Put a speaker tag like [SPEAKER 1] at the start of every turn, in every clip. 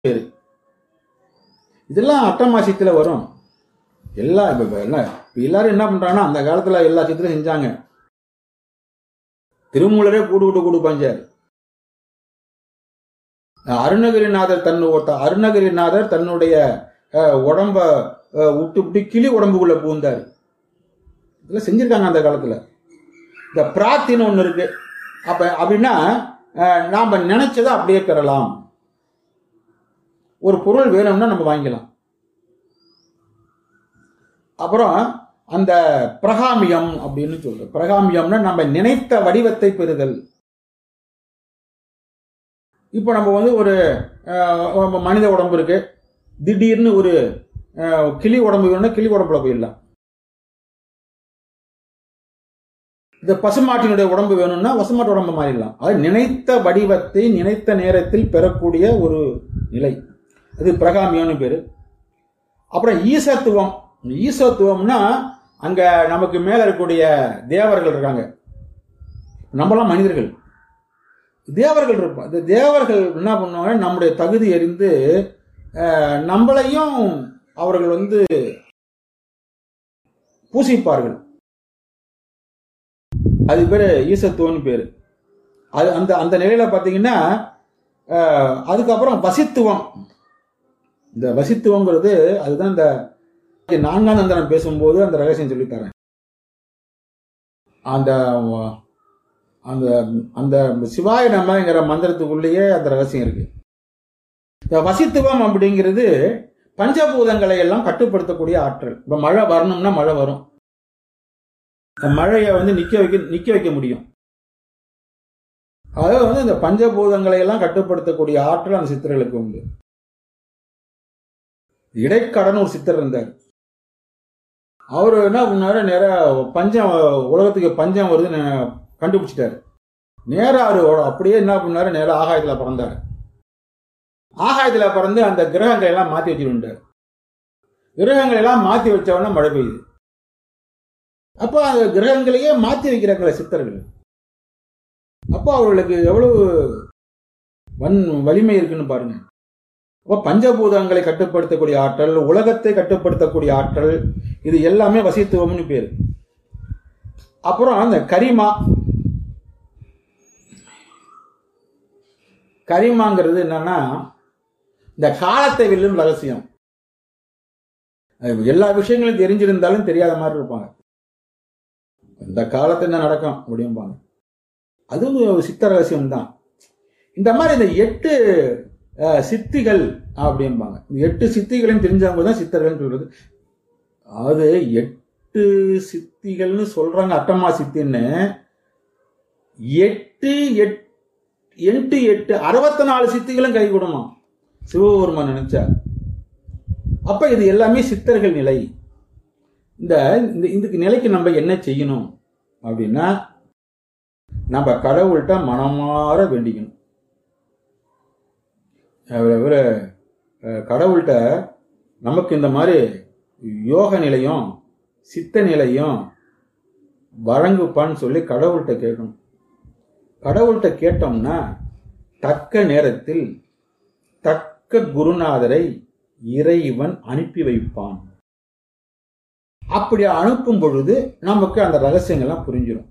[SPEAKER 1] பேரு இதெல்லாம் அட்டமாசியத்தில் வரும் எல்லா இப்ப இப்ப என்ன இப்ப எல்லாரும் என்ன பண்றாங்கன்னா அந்த காலத்துல எல்லா சித்திரம் செஞ்சாங்க திருமூலரே கூடு விட்டு கூடு பாஞ்சார் அருணகிரிநாதர் தன்னு ஒருத்த- அருணகிரிநாதர் தன்னுடைய அஹ், உடம்ப அஹ், விட்டு விட்டு கிளி உடம்புக்குள்ள பூந்தார் இதெல்லாம் செஞ்சிருக்காங்க அந்த காலத்துல இந்த பிரார்த்தின்னு ஒண்ணு இருக்கு அப்ப அப்படின்னா அஹ், நாம நினைச்சதை அப்படியே பெறலாம் ஒரு பொருள் வேணும்னா நம்ம வாங்கிக்கலாம் அப்புறம் அந்த பிரகாமியம் அப்படின்னு சொல்றோம் பிரகாமியம்னா நம்ம நினைத்த வடிவத்தை பெறுதல் இப்போ நம்ம வந்து ஒரு அஹ், நம்ம மனித உடம்பு இருக்கு திடீர்னு ஒரு அஹ், கிளி உடம்பு வேணும்னா கிளி உடம்புல போயிடலாம் இந்த பசுமாட்டினுடைய உடம்பு வேணும்னா பசுமாட்டு உடம்பு மாறிடலாம் அது நினைத்த வடிவத்தை நினைத்த நேரத்தில் பெறக்கூடிய ஒரு நிலை அது பிரகாமியம்னு பேரு அப்புறம் ஈசத்துவம் ஈசத்துவம்னா அங்க நமக்கு மேல இருக்கக்கூடிய தேவர்கள் இருக்காங்க நம்மளாம் மனிதர்கள் தேவர்கள் இருப்போம் இந்த தேவர்கள் என்ன பண்ணுவாங்க நம்முடைய தகுதி அறிந்து அஹ், நம்மளையும் அவர்கள் வந்து பூசிப்பார்கள் அது பேரு ஈசத்துவம்னு பேரு அது அந்த அந்த நிலையில பாத்தீங்கன்னா அஹ், அதுக்கப்புறம் வசித்துவம் இந்த வசித்துவங்கிறது அதுதான் இந்த நான்காம் நந்தனம் பேசும்போது அந்த ரகசியம் சொல்லித்தரேன் அந்த அந்த அந்த சிவாய நமங்கிற மந்திரத்துக்குள்ளேயே அந்த ரகசியம் இருக்கு இந்த வசித்துவம் அப்படிங்கிறது பஞ்சபூதங்களை எல்லாம் கட்டுப்படுத்தக்கூடிய ஆற்றல் இப்ப மழை வரணும்னா மழை வரும் இந்த மழையை வந்து நிக்க வைக்க நிக்க வைக்க முடியும் அதாவது வந்து இந்த பஞ்சபூதங்களை எல்லாம் கட்டுப்படுத்தக்கூடிய ஆற்றல் அந்த சித்தர்களுக்கு உண்டு இடைக்கடன் ஒரு சித்தர் இருந்தார் அவர் என்ன பண்ணாரு நேரா பஞ்சம் உலகத்துக்கு பஞ்சம் வருதுன்னு கண்டுபிடிச்சிட்டாரு நேரா அவரு அப்படியே என்ன பண்ணாரு நேரா ஆகாயத்துல பறந்தாரு ஆகாயத்துல பறந்து அந்த கிரகங்களை எல்லாம் மாத்தி வச்சுட்டாரு கிரகங்களை எல்லாம் மாத்தி வச்ச உடனே மழை பெய்யுது அப்போ அந்த கிரகங்களையே மாத்தி வைக்கிறாங்களே சித்தர்கள் அப்போ அவர்களுக்கு எவ்வளவு வன் வலிமை இருக்குன்னு பாருங்க அப்போ பஞ்சபூதங்களை கட்டுப்படுத்தக்கூடிய ஆற்றல் உலகத்தை கட்டுப்படுத்தக்கூடிய ஆற்றல் இது எல்லாமே வசித்துவம்னு பேரு அப்புறம் அந்த கரிமா கரிமாங்கிறது என்னன்னா இந்த காலத்தை வெல்லும் ரகசியம் அது எல்லா விஷயங்களும் தெரிஞ்சிருந்தாலும் தெரியாத மாதிரி இருப்பாங்க இந்த காலத்துல என்ன நடக்கும் அப்படிம்பாங்க அதுவும் ஒரு சித்த ரகசியம் தான் இந்த மாதிரி இந்த எட்டு அஹ், சித்திகள் அப்படிம்பாங்க இந்த எட்டு சித்திகளையும் தெரிஞ்சவங்க தான் சித்தர்கள் சொல்றது அது எட்டு சித்திகள்னு சொல்றாங்க அட்டமா சித்தின்னு எட்டு எட் எட்டு எட்டு அறுபத்தி நாலு சித்திகளும் கை கொடுமா சிவபெருமான் நினைச்சா அப்ப இது எல்லாமே சித்தர்கள் நிலை இந்த இந்த இதுக்கு நிலைக்கு நம்ம என்ன செய்யணும் அப்படின்னா நம்ம கடவுள்கிட்ட மனமாற வேண்டிக்கணும் அவரு- அவரு, அஹ், கடவுள்கிட்ட நமக்கு இந்த மாதிரி யோக நிலையும் சித்த நிலையும் வழங்குப்பான்னு சொல்லி கடவுள்கிட்ட கேட்கணும் கடவுள்கிட்ட கேட்டோம்னா தக்க நேரத்தில் தக்க குருநாதரை இறைவன் அனுப்பி வைப்பான் அப்படி அனுப்பும் பொழுது நமக்கு அந்த ரகசியங்கள்லாம் புரிஞ்சிடும்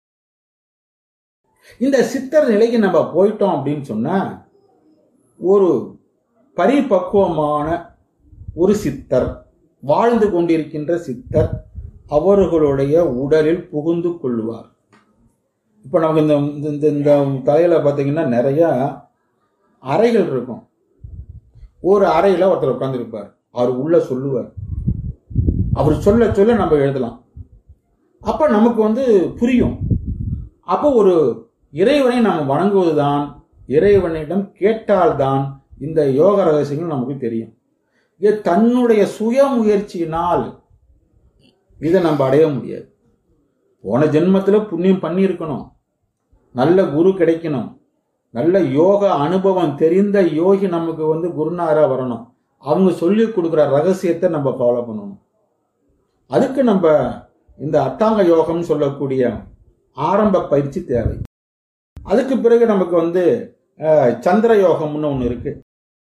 [SPEAKER 1] இந்த சித்தர் நிலைக்கு நம்ம போயிட்டோம் அப்படின்னு சொன்னா ஒரு பரிபக்குவமான ஒரு சித்தர் வாழ்ந்து கொண்டிருக்கின்ற சித்தர் அவர்களுடைய உடலில் புகுந்து கொள்வார் இப்போ நமக்கு இந்த இந்த- இந்த இந்த தலையில பார்த்தீங்கன்னா நிறைய அறைகள் இருக்கும் ஒரு அறையில ஒருத்தர் உட்கார்ந்திருப்பார் அவர் உள்ள சொல்லுவார் அவர் சொல்ல சொல்ல நம்ம எழுதலாம் அப்ப நமக்கு வந்து புரியும் அப்போ ஒரு இறைவனை நாம் வணங்குவதுதான் இறைவனிடம் கேட்டால்தான் இந்த யோக ரகசியங்கள் நமக்கு தெரியும் இது தன்னுடைய சுய முயற்சியினால் இதை நம்ம அடைய முடியாது போன ஜென்மத்துல புண்ணியம் பண்ணியிருக்கணும் நல்ல குரு கிடைக்கணும் நல்ல யோக அனுபவம் தெரிந்த யோகி நமக்கு வந்து குருநாதரா வரணும் அவங்க சொல்லி கொடுக்குற ரகசியத்தை நம்ம ஃபாலோ பண்ணணும் அதுக்கு நம்ம இந்த அட்டாங்க யோகம் சொல்லக்கூடிய ஆரம்ப பயிற்சி தேவை அதுக்கு பிறகு நமக்கு வந்து அஹ், சந்திர யோகம்னு ஒன்று இருக்கு